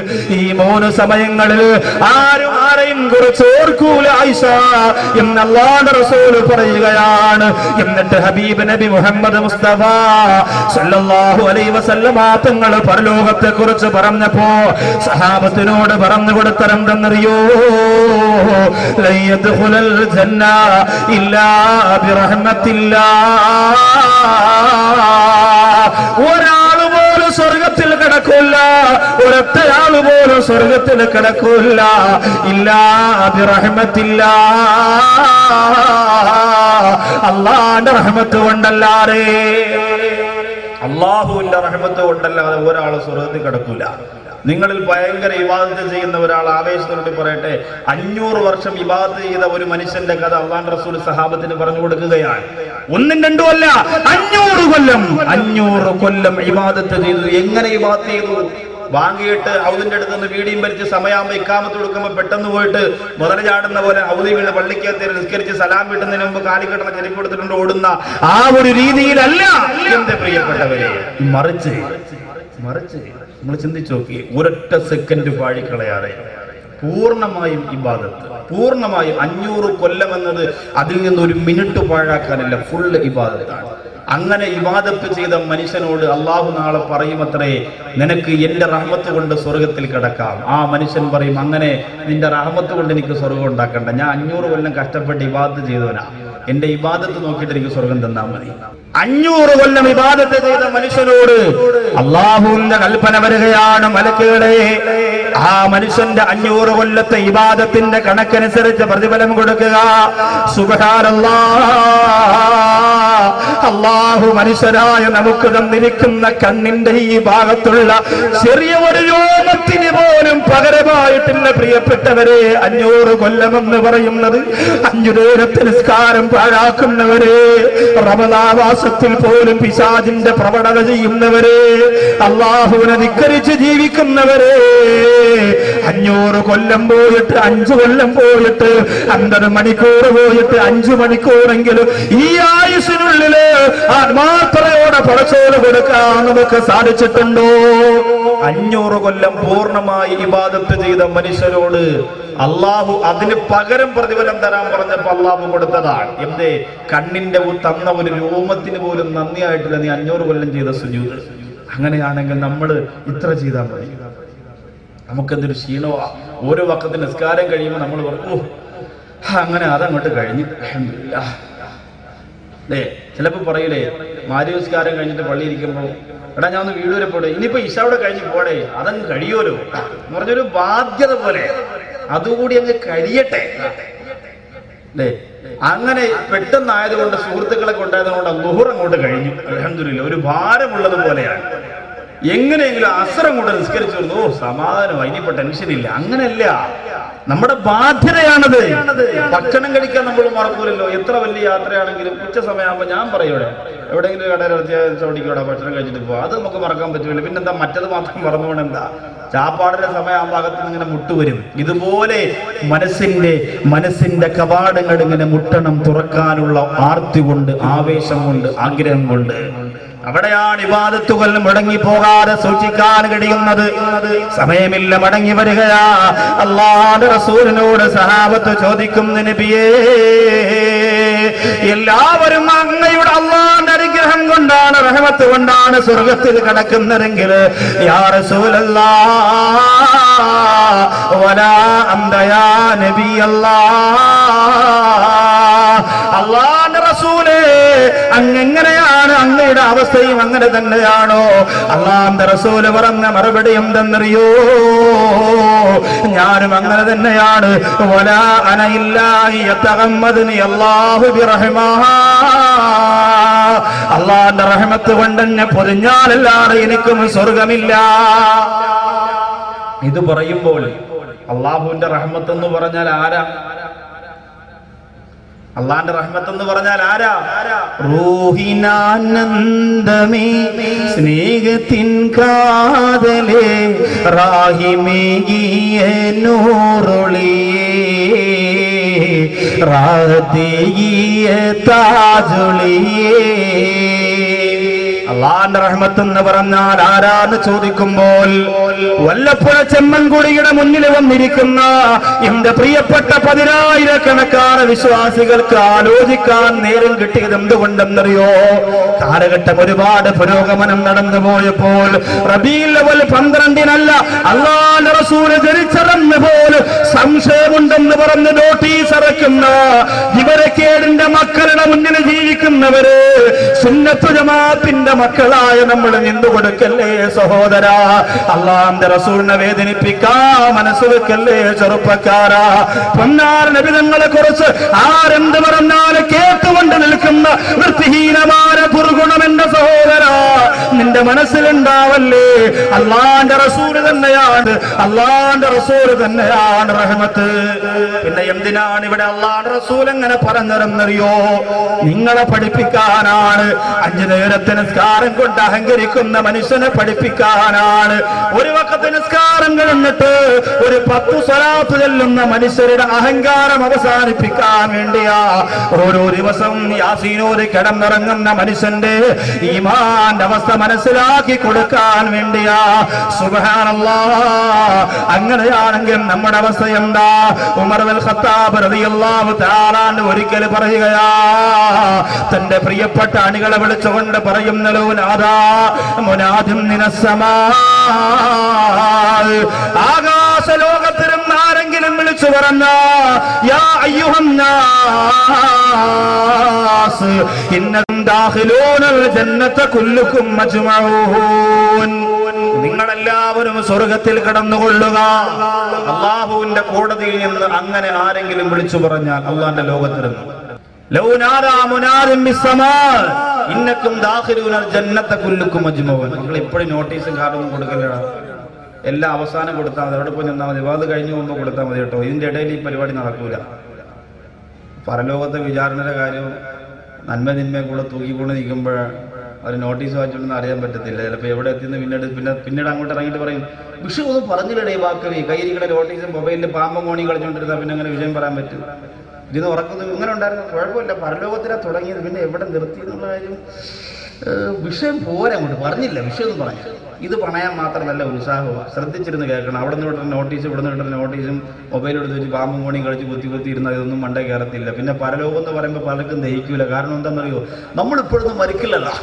ഈ മൂന്ന് സമയങ്ങളിൽ ആരും ആരെയും കുറിച്ച് ഓർക്കൂല ആയിഷ എന്ന് അള്ളാഹുവിന്റെ റസൂൽ പറയുകയാണ് എന്നിട്ട് ഹബീബ് നബി മുഹമ്മദ് മുസ്തഫ സല്ലല്ലാഹു അലൈഹി വസല്ലമ തങ്ങൾ പരലോകത്തെ കുറിച്ച് പറഞ്ഞപ്പോ സഹാബത്തിനോട് പറഞ്ഞു കൊടുത്തരെന്തെന്നറിയോ ലൻ യദ്ഖുലൽ ജന്ന ഇല്ലാ ബിറഹ്മത്തില്ലാ ഒരാള് പോലും സ്വർഗത്തിൽ കിടക്കൂല ഒരൊറ്റയാള് പോലും സ്വർഗത്തിൽ കിടക്കൂല ഇല്ലാ ബിറഹ്മത്തില്ല അള്ളാന്റെ റഹ്മത്ത് കൊണ്ടല്ലാതെ അള്ളാഹുവിന്റെ റഹ്മത്ത് കൊണ്ടല്ലാതെ ഒരാൾ സ്വർഗത്തിൽ കിടക്കൂല നിങ്ങളിൽ ഭയങ്കര ഇബാദത്ത് ചെയ്യുന്ന ഒരാൾ ആവേശത്തോടെ പറയട്ടെ അഞ്ഞൂറ് വർഷം ഇബാദത്ത് ചെയ്ത ഒരു മനുഷ്യന്റെ കഥ അള്ളാൻ റസൂൽ സഹാബത്തിന് പറഞ്ഞു കൊടുക്കുകയാണ് ഒന്നും രണ്ടും അല്ല അഞ്ഞൂറ് കൊല്ലം അഞ്ഞൂറ് കൊല്ലം ഇബാദത്ത് ചെയ്തു എങ്ങനെ ഇബാദത്ത് ചെയ്തു വാങ്ങിയിട്ട് ഔദിന്റെ അടുത്ത് നിന്ന് വീടിയും വലിച്ച് സമയാകുമ്പോ ഇക്കാമത്ത് കൊടുക്കുമ്പോ പെട്ടെന്ന് പോയിട്ട് മുതല ചാടുന്ന പോലെ ഔദി വീണ് പള്ളിക്കകത്ത് നിസ്കരിച്ച് സലാം വീട്ടുന്നതിന് മുമ്പ് കാലി കിടന്ന ചെരുപ്പ് കൊടുത്തിട്ടുണ്ട് ഓടുന്ന ആ ഒരു രീതിയിലല്ല എന്റെ പ്രിയപ്പെട്ടവരെ മറിച്ച് മറിച്ച് നമ്മൾ ചിന്തിച്ചു നോക്കി ഒരൊറ്റ സെക്കൻഡ് പാഴിക്കളയാതെ പൂർണ്ണമായും ഇബാദത്ത് പൂർണ്ണമായും അഞ്ഞൂറ് കൊല്ലം എന്നത് അതിൽ നിന്ന് ഒരു മിനിറ്റ് പാഴാക്കാനല്ല ഫുള്ള് ഇബാദത്താണ് അങ്ങനെ ഇബാദത്ത് ചെയ്ത മനുഷ്യനോട് അള്ളാഹു നാളെ പറയുമത്രേ നിനക്ക് എന്റെ റഹ്മത്ത് കൊണ്ട് സ്വർഗത്തിൽ കിടക്കാം ആ മനുഷ്യൻ പറയും അങ്ങനെ നിന്റെ റഹ്മത്ത് കൊണ്ട് എനിക്ക് സ്വർഗം ഉണ്ടാക്കണ്ട ഞാൻ അഞ്ഞൂറ് കൊല്ലം കഷ്ടപ്പെട്ട് ഇബാദത്ത് ചെയ്തവനാ എന്റെ ഇബാദത്ത് നോക്കിയിട്ട് എനിക്ക് സ്വർഗം തന്നാ മതി അഞ്ഞൂറ് കൊല്ലം ഇബാദത്ത് ചെയ്ത മനുഷ്യനോട് അള്ളാഹുവിന്റെ കൽപ്പന വരികയാണ് മലക്കുകളെ ആ മനുഷ്യന്റെ അഞ്ഞൂറ് കൊല്ലത്തെ ഇബാദത്തിന്റെ കണക്കനുസരിച്ച് പ്രതിഫലം കൊടുക്കുക സുബഹാനല്ലാ അള്ളാഹു മനുഷ്യരായ നമുക്ക് തന്നിരിക്കുന്ന കണ്ണിന്റെ ഈ ഭാഗത്തുള്ള ചെറിയ ഒരു രോഗത്തിന് പോലും പകരമായിട്ടില്ല പ്രിയപ്പെട്ടവരെ അഞ്ഞൂറ് കൊല്ലമെന്ന് പറയുന്നത് അഞ്ചു നേരത്തെ നിസ്കാരം പാഴാക്കുന്നവരെ റമദാവാസത്തിൽ പോലും പിശാജിന്റെ പ്രവണത ചെയ്യുന്നവരെ അള്ളാഹുവിനെ ധിക്കരിച്ച് ജീവിക്കുന്നവരെ അഞ്ഞൂറ് കൊല്ലം പോയിട്ട് അഞ്ചു കൊല്ലം പോയിട്ട് അൻപത് മണിക്കൂർ പോയിട്ട് അഞ്ചു മണിക്കൂറെങ്കിലും ഈ ആയുസിനുള്ളില് ആത്മാർത്ഥതയോടെ പടച്ചോറ് കൊടുക്കാൻ നമുക്ക് സാധിച്ചിട്ടുണ്ടോ അഞ്ഞൂറ് കൊല്ലം പൂർണ്ണമായി ഇബാദത്ത് ചെയ്ത മനുഷ്യരോട് അള്ളാഹു അതിന് പകരം പ്രതിഫലം തരാൻ പറഞ്ഞപ്പോ അള്ളാഹു കൊടുത്തതാണ് എന്തേ കണ്ണിന്റെ ഉ- തന്ന ഒരു രോമത്തിന് പോലും നന്ദിയായിട്ടില്ല നീ അഞ്ഞൂറ് കൊല്ലം ചെയ്ത സുജൂത് അങ്ങനെയാണെങ്കിൽ നമ്മൾ ഇത്ര ചെയ്താൽ മതി നമുക്കെന്തൊരു ക്ഷീണമാ ഓരോ വക്കത്തിന് നിസ്കാരം കഴിയുമ്പോൾ നമ്മൾ പറയും ഓ അങ്ങനെ അതങ്ങോട്ട് കഴിഞ്ഞു അൽഹംദുലില്ലാ." ദേ ചിലപ്പോ പറയൂലേ മാരിസ്കാരം കഴിഞ്ഞിട്ട് പള്ളി ഇരിക്കുമ്പോൾ എടാ ഞാൻ ഒന്ന് വീട് വരെ പോടെ ഇനിയിപ്പോ ഇഷാവിടെ കഴിഞ്ഞ് പോടെ അതങ്ങ് കഴിയുമല്ലോ എന്ന് പറഞ്ഞൊരു ബാധ്യത പോലെ അതുകൂടി അങ്ങ് കഴിയട്ടെ അല്ലേ അങ്ങനെ പെട്ടെന്നായതുകൊണ്ട് സുഹൃത്തുക്കളെ കൊണ്ടായതുകൊണ്ട് ലുഹുർ അങ്ങോട്ട് കഴിഞ്ഞു അലഹമില്ല ഒരു ഭാരമുള്ളത് പോലെയാണ് എങ്ങനെയെങ്കിലും അസ്രം കൊണ്ട് നിസ്കരിച്ചു വന്നു ഓ സമാധാനമായി ഇനിയിപ്പോ ടെൻഷൻ ഇല്ല അങ്ങനെയല്ല നമ്മുടെ ബാധ്യതയാണത് ഭക്ഷണം കഴിക്കാൻ നമ്മൾ മറക്കൂലല്ലോ എത്ര വലിയ യാത്രയാണെങ്കിലും ഉച്ച സമയമാകുമ്പോൾ ഞാൻ പറയൂടെ എവിടെയെങ്കിലും കടയിൽ ചവിടിക്കൂടെ ഭക്ഷണം കഴിച്ചിട്ട് പോവാ അത് നമുക്ക് മറക്കാൻ പറ്റില്ല പിന്നെന്താ മറ്റത് മാത്രം മറന്നുകൊണ്ട് എന്താ ചാപ്പാടിന്റെ സമയമാകുമ്പോൾ അകത്ത് നിന്ന് ഇങ്ങനെ മുട്ടുവരും ഇതുപോലെ മനസ്സിന്റെ മനസ്സിന്റെ കവാടങ്ങൾ ഇങ്ങനെ മുട്ടണം തുറക്കാനുള്ള ആർത്തി കൊണ്ട് ആവേശം കൊണ്ട് ആഗ്രഹം കൊണ്ട് അവിടെയാണ് ഇബാദത്തുകൾ മുടങ്ങി പോകാതെ സൂക്ഷിക്കാൻ കഴിയുന്നത് സമയമില്ല മടങ്ങി വരികയാ അള്ളാന്റെ റസൂലിനോട് സഹാബത്ത് ചോദിക്കും നബിയേ എല്ലാവരും അങ്ങയുടെ അള്ളാന്റെ അനുഗ്രഹം കൊണ്ടാണ് റഹമത്ത് കൊണ്ടാണ് സ്വർഗത്തിൽ കടക്കുന്നതെങ്കിൽ യാ റസൂലല്ലാ വലാ അന്തയാ നബിയല്ലാ അള്ളാന്റെ റസൂലേ അങ്ങെങ്ങനെയാണ് അങ്ങയുടെ അവസ്ഥയും അങ്ങനെ തന്നെയാണോ അള്ളാന്റെ റസൂല് പറഞ്ഞ മറുപടി എന്തെന്നറിയോ ഞാനും അങ്ങനെ തന്നെയാണ് വലാ അനയില്ലാഹി യതഗമ്മദ്നി അല്ലാഹു ബിറഹ്മാ അള്ളാന്റെ റഹ്മത്ത് കൊണ്ട് എന്നെ പൊതിഞ്ഞാലല്ലാതെ എനിക്കും സ്വർഗമില്ല ഇത് പറയുമ്പോൾ അള്ളാഹുവിന്റെ റഹ്മത്ത് എന്ന് പറഞ്ഞാൽ ആരാ അള്ളാന്റെ റഹ്മത്ത് എന്ന് പറഞ്ഞാൽ ആരാ റൂഹിനാനന്ദമേ സ്നേഹത്തിൻ കാതലേ റാഹിമേകിയ നൂറൊളിയേ റാഹത്തേകിയ താജൊളിയേ അള്ളാന്റെ റഹ്മത്ത് എന്ന് പറഞ്ഞാൽ ആരാന്ന് ചോദിക്കുമ്പോൾ വല്ലപ്പുഴ ചെമ്മൻകുടിയുടെ മുന്നിൽ വന്നിരിക്കുന്ന എന്റെ പ്രിയപ്പെട്ട പതിനായിരക്കണക്കാണ് വിശ്വാസികൾക്ക് ആലോചിക്കാൻ നേരം കിട്ടിയത് എന്തുകൊണ്ടെന്നറിയോ കാലഘട്ടം ഒരുപാട് പുരോഗമനം നടന്നു പോയപ്പോൾ റബീൽ ലെവൽ പന്ത്രണ്ടിനല്ല അള്ളാന്റെ റസൂല് ജനിച്ചതെന്ന് പോലും സംശയമുണ്ടെന്ന് പറഞ്ഞ് നോട്ടീസ് ഇറക്കുന്ന ഇവരക്കേടിന്റെ മക്കളുടെ മുന്നിൽ ജീവിക്കുന്നവര് സുന്നത്തു ജമാത്തിന്റെ മക്കളായ നമ്മൾ നിന്നു കൊടുക്കല്ലേ സഹോദര അള്ളാന്റെ റസൂലിനെ വേദനിപ്പിക്കാ മനസ്സ് വെക്കല്ലേ ചെറുപ്പക്കാരാ പൊന്നാർ നബിതങ്ങളെ കുറിച്ച് ആരെന്ത് പറഞ്ഞാൽ കേട്ടുകൊണ്ട് നിൽക്കുന്ന വൃത്തിഹീനമായ ദുർഗുണം എന്റെ സഹോദര നിന്റെ മനസ്സിലുണ്ടാവല്ലേ അള്ളാന്റെ റസൂല് തന്നെയാണ് അള്ളാന്റെ റസൂല് തന്നെയാണ് റഹ്മത്ത് പിന്നെ എന്തിനാണ് ഇവിടെ അള്ളാന്റെ റസൂൽ എങ്ങനെ പറഞ്ഞതെന്നറിയോ നിങ്ങളെ പഠിപ്പിക്കാനാണ് അഞ്ചു നേരത്തെ നിസ്കാരം കൊണ്ട് അഹങ്കരിക്കുന്ന മനുഷ്യനെ പഠിപ്പിക്കാനാണ് ഒരു വക്കത്തെ നിസ്കാരം കഴിഞ്ഞിട്ട് ഒരു പത്തു സ്വലാത്ത് ചെല്ലുന്ന മനുഷ്യരുടെ അഹങ്കാരം അവസാനിപ്പിക്കാൻ വേണ്ടിയാ ഓരോ ദിവസവും യാസീനോര് കിടന്നിറങ്ങുന്ന മനുഷ്യന്റെ ഈമാന്റെ അവസ്ഥ മനസ്സിലാക്കി കൊടുക്കാൻ വേണ്ടിയാ സുബഹാനല്ലാ അങ്ങനെയാണെങ്കിൽ നമ്മുടെ അവസ്ഥ എന്താ ഉമർ അൽ ഖത്താബ് റളിയല്ലാഹു തആല അൻഹു ഒരിക്കൽ പറയുകയാ തന്റെ പ്രിയപ്പെട്ട അണികളെ വിളിച്ചുകൊണ്ട് പറയുന്നല്ലോ നാദാ മുനാദിം നിനസ്സമാ ആകാശ ലോകത്തിലും ആരെങ്കിലും വിളിച്ചു പറഞ്ഞ യാ അയ്യുഹന്നാസ് ഇന്നകും ദാഖിലൂനൽ ജന്നത കുല്ലുക്കും മജ്മഊൻ നിങ്ങളെല്ലാവരും സ്വർഗത്തിൽ കടന്നുകൊള്ളുക അള്ളാഹുവിന്റെ കോടതിയിൽ നിന്ന് അങ്ങനെ ആരെങ്കിലും വിളിച്ചു പറഞ്ഞാൽ അള്ളാന്റെ ലോകത്തിരുന്നു ലൗ നാദാ മുനാദിൻ ബിസ്സമാ ഇന്നക്കും ദാഖിലൂനൽ ജന്നത കുല്ലുക്കും മജ്മഊൻ നിങ്ങൾ ഇപ്പോഴും നോട്ടീസും കാർഡൊന്നും കൊടുക്കലടാ എല്ലാം അവസാനം കൊടുത്താൽ മതി അവിടെ പോയി നിന്നാൽ മതി അത് കഴിഞ്ഞു പോകുമ്പോൾ കൊടുത്താൽ മതി കേട്ടോ ഇതിന്റെ ഇടയിൽ ഈ പരിപാടി നടക്കൂല പരലോകത്തെ വിചാരണയുടെ കാര്യം നന്മ തിന്മയെ കൂടെ തൂക്കിക്കൊണ്ട് നിൽക്കുമ്പോൾ അവർ നോട്ടീസ് വായിച്ചോണ്ടെന്ന് അറിയാൻ പറ്റത്തില്ല ചിലപ്പോൾ എവിടെ എത്തിയെന്ന് പിന്നീട് പിന്നെ പിന്നീട് അങ്ങോട്ട് ഇറങ്ങിയിട്ട് പറയും വിഷയം ഒന്നും പറഞ്ഞില്ലടേ വാക്കവി കയ്യിരിക്കണ നോട്ടീസും മൊബൈലിൽ പാമ്പും മോണി കളിച്ചോണ്ടിരുന്നാൽ പിന്നെ അങ്ങനെ വിഷയം പറയാൻ പറ്റും ഇതിന് ഉറക്കുന്നത് ഇങ്ങനെ ഉണ്ടായിരുന്നു കുഴപ്പമില്ല പരലോകത്തിലാണ് തുടങ്ങിയത് പിന്നെ എവിടെ നിർത്തി എന്നുള്ള കാര്യം ഏഹ്, വിഷയം പോരാ അങ്ങോട്ട് പറഞ്ഞില്ല വിഷയം ഒന്നും പറഞ്ഞു ഇത് പണയാൻ മാത്രമല്ല ഉത്സാഹവും ശ്രദ്ധിച്ചിരുന്ന് കേൾക്കണം അവിടെ നിന്ന് വിടുന്ന നോട്ടീസ് ഇവിടെ നിന്ന് വിടുന്ന നോട്ടീസും മൊബൈൽ എടുത്ത് വെച്ച് പാമ്പും കോണിയും കളിച്ച് കുത്തി കുത്തി ഇരുന്നാൽ ഇതൊന്നും മണ്ടേ കയറത്തില്ല പിന്നെ പരലോകം എന്ന് പറയുമ്പോൾ പലർക്കും ദഹിക്കൂല കാരണം എന്താണെന്നറിയോ നമ്മളിപ്പോഴൊന്നും മരിക്കില്ലല്ലോ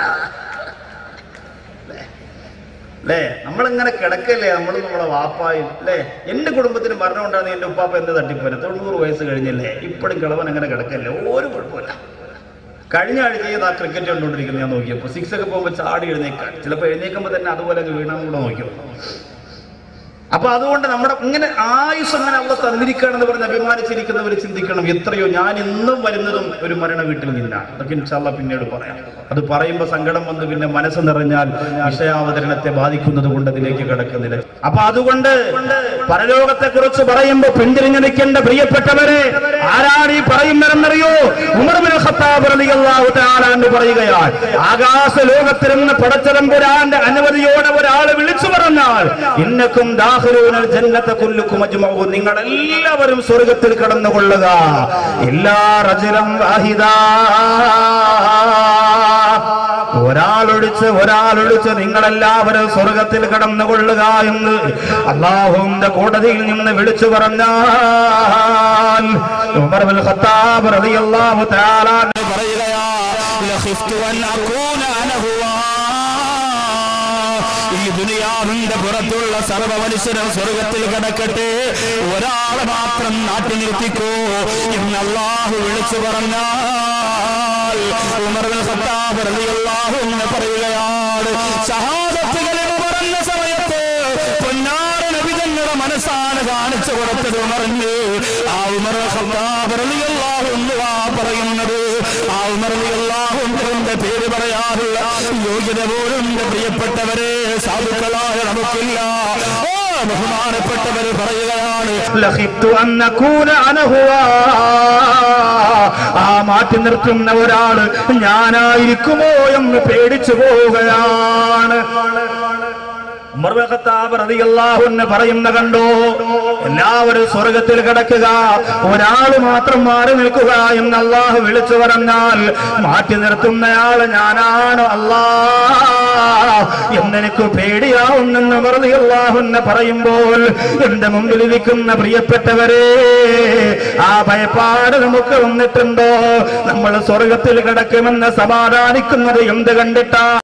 അല്ലേ നമ്മളിങ്ങനെ കിടക്കല്ലേ നമ്മൾ നമ്മളെ വാപ്പായും അല്ലേ എന്റെ കുടുംബത്തിന് മരണം ഉണ്ടാകുന്ന എന്റെ ഉപ്പാപ്പ എന്ത് തട്ടിപ്പോനെ തൊണ്ണൂറ് വയസ്സ് കഴിഞ്ഞല്ലേ ഇപ്പോഴും കിളവൻ അങ്ങനെ കിടക്കല്ലേ ഒരു കുഴപ്പമില്ല കഴിഞ്ഞ ആഴ്ച ചെയ്ത് ആ ക്രിക്കറ്റ് കണ്ടുകൊണ്ടിരിക്കുന്നത് ഞാൻ നോക്കിയപ്പോൾ സിക്സ് ഒക്കെ പോകുമ്പോൾ ചാടി എഴുന്നേക്കാൻ ചിലപ്പോൾ എഴുന്നേക്കുമ്പോൾ തന്നെ അതുപോലെ അങ്ങ് വീണാൻ കൂടെ നോക്കിയോ അപ്പൊ അതുകൊണ്ട് നമ്മുടെ ഇങ്ങനെ ആയുസ് അങ്ങനെ അവിടെ തന്നിരിക്കുകയാണെന്ന് പറഞ്ഞ് അഭിമാനിച്ചിരിക്കുന്നവർ ചിന്തിക്കണം എത്രയോ ഞാൻ ഇന്നും വരുന്നതും ഒരു മരണ വീട്ടിൽ നിന്നാണ് അതൊക്കെ ഇൻഷാല്ല പിന്നീട് പറയാം അത് പറയുമ്പോൾ സങ്കടം വന്ന് പിന്നെ മനസ്സ് നിറഞ്ഞാൽ വിഷയാവതരണത്തെ ബാധിക്കുന്നത് കൊണ്ട് അതിലേക്ക് കിടക്കുന്നില്ല അപ്പൊ അതുകൊണ്ട് പരലോകത്തെ കുറിച്ച് പറയുമ്പോൾ പിന്തിരിഞ്ഞു നിൽക്കേണ്ട പ്രിയപ്പെട്ടവരെ ആരാണ് ഈ പറയുന്നതെന്നറിയോ ഉമർ ബിൻ ഖത്താബ് റളിയല്ലാഹു തആല എന്ന് പറയുകയാണ് ആകാശ ലോകത്തിൽ നിന്ന് പടച്ചതമ്പുരാന്റെ അനുമതിയോടെ ഒരാൾ വിളിച്ചു പറഞ്ഞാൽ ഇന്നക്കും ദാഖിലൂനൽ ജന്നത കുല്ലുക്കും അജ്മഊൻ നിങ്ങൾ എല്ലാവരും സ്വർഗ്ഗത്തിൽ കടന്നുകൊള്ളുക എല്ലാ റജുലം വാഹിദാ ഒരാളൊഴിച്ച് ഒരാളൊഴിച്ച് നിങ്ങളെല്ലാവരും സ്വർഗത്തിൽ കടന്നുകൊള്ളുക എന്ന് അള്ളാഹുവിന്റെ കോടതിയിൽ നിന്ന് വിളിച്ചു പറഞ്ഞാൽ ഉമർ ബിൻ ഖത്താബ് റളിയല്ലാഹു തആല അൻഹു പറയുകയാ ലഖിഫ്തു അൻ അകൂന അന ഹുവാ ഈ ദുനിയാവിന്റെ പുറത്തുള്ള സർവ്വ മനുഷ്യരും സ്വർഗത്തിൽ കിടക്കട്ടെ ഒരാളെ മാത്രം നാട്ടി നിർത്തിക്കോ എന്ന് അള്ളാഹു വിളിച്ചു പറഞ്ഞാൽ ഉമർ ബിൻ ഖത്താബ് റളിയല്ലാഹു അൻഹു പറയുകയാണ് ഷഹാദത്ത് കലിമ പറഞ്ഞ സമയത്ത് പൊന്നാര നബിതങ്ങളുടെ മനസ്സാണ് കാണിച്ചു കൊടുത്തത് ഉമറിന് ആ ഉമർ ഖത്താബ് റളിയല്ലാഹു അൻഹു ആ പറയുന്നത് ആ ഉമർ റളിയല്ലാഹു അൻഹുവിന്റെ പേര് പറയാനുള്ള യോഗ്യത പോലും എന്റെ പ്രിയപ്പെട്ടവരെ സാധുക്കളായ നമുക്കില്ല ഓ ബഹുമാനപ്പെട്ടവര് പറയുകയാണ് ലഖിത്തു അൻ നകൂന അനഹുവാ ആ മാറ്റി നിർത്തുന്ന ഒരാള് ഞാനായിരിക്കുമോ എന്ന് പേടിച്ചു പോവുകയാണ് ഉമർ ബിൻ ഖത്താബ് റളിയല്ലാഹു അൻഹു പറയുന്ന കണ്ടോ എല്ലാവരും സ്വർഗത്തിൽ കിടക്കുക ഒരാൾ മാത്രം മാറി നിൽക്കുക എന്ന് അള്ളാഹു വിളിച്ചു പറഞ്ഞാൽ മാറ്റി നിർത്തുന്നയാൾ ഞാനാണ് അല്ലാ എന്നെനിക്ക് പേടിയാവുന്നെന്ന് വെറുതെ അള്ളാഹുന്നെ പറയുമ്പോൾ എന്റെ മുമ്പിൽ ഇരിക്കുന്ന പ്രിയപ്പെട്ടവരെ ആ ഭയപ്പാട് നമുക്ക് വന്നിട്ടുണ്ടോ നമ്മൾ സ്വർഗത്തിൽ കിടക്കുമെന്ന് സമാധാനിക്കുന്നത് എന്ത് കണ്ടിട്ടാ